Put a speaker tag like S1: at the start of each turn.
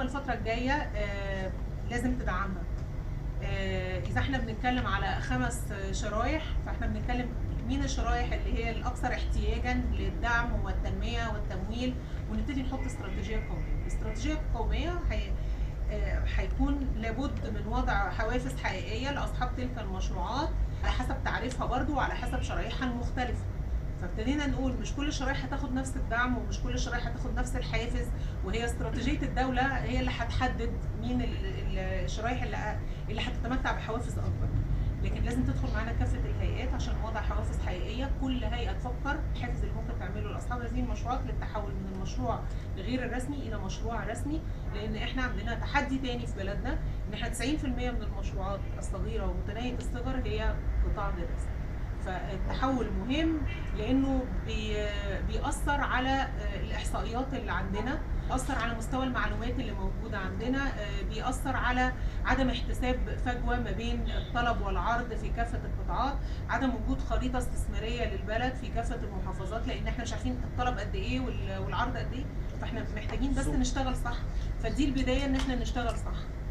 S1: الحكومه الفتره الجايه آه، لازم تدعمها آه، اذا احنا بنتكلم على خمس شرايح فاحنا بنتكلم مين الشرايح اللي هي الاكثر احتياجا للدعم والتنميه والتمويل ونبتدي نحط استراتيجيه قوميه الاستراتيجيه القوميه هي آه، هيكون لابد من وضع حوافز حقيقيه لاصحاب تلك المشروعات على حسب تعريفها برضو وعلى حسب شرايحها المختلفه فابتدينا نقول مش كل الشرايح هتاخد نفس الدعم ومش كل الشرايح هتاخد نفس الحافز وهي استراتيجيه الدوله هي اللي هتحدد مين ال- ال- الشرايح اللي اللي هتتمتع بحوافز اكبر لكن لازم تدخل معانا كافه الهيئات عشان نوضع حوافز حقيقيه كل هيئه تفكر الحافز اللي ممكن تعمله لاصحاب هذه المشروعات للتحول من المشروع غير الرسمي الى مشروع رسمي لان احنا عندنا تحدي تاني في بلدنا ان احنا 90% من المشروعات الصغيره ومتناهيه الصغر هي قطاع غير رسمي فالتحول مهم لانه بي بيأثر على آه، الاحصائيات اللي عندنا بيأثر على مستوى المعلومات اللي موجوده عندنا آه، بيأثر على عدم احتساب فجوه ما بين الطلب والعرض في كافه القطاعات عدم وجود خريطه استثماريه للبلد في كافه المحافظات لان احنا مش عارفين الطلب قد ايه وال- والعرض قد ايه فاحنا محتاجين بس
S2: السوق.
S1: نشتغل صح فدي البدايه ان احنا نشتغل صح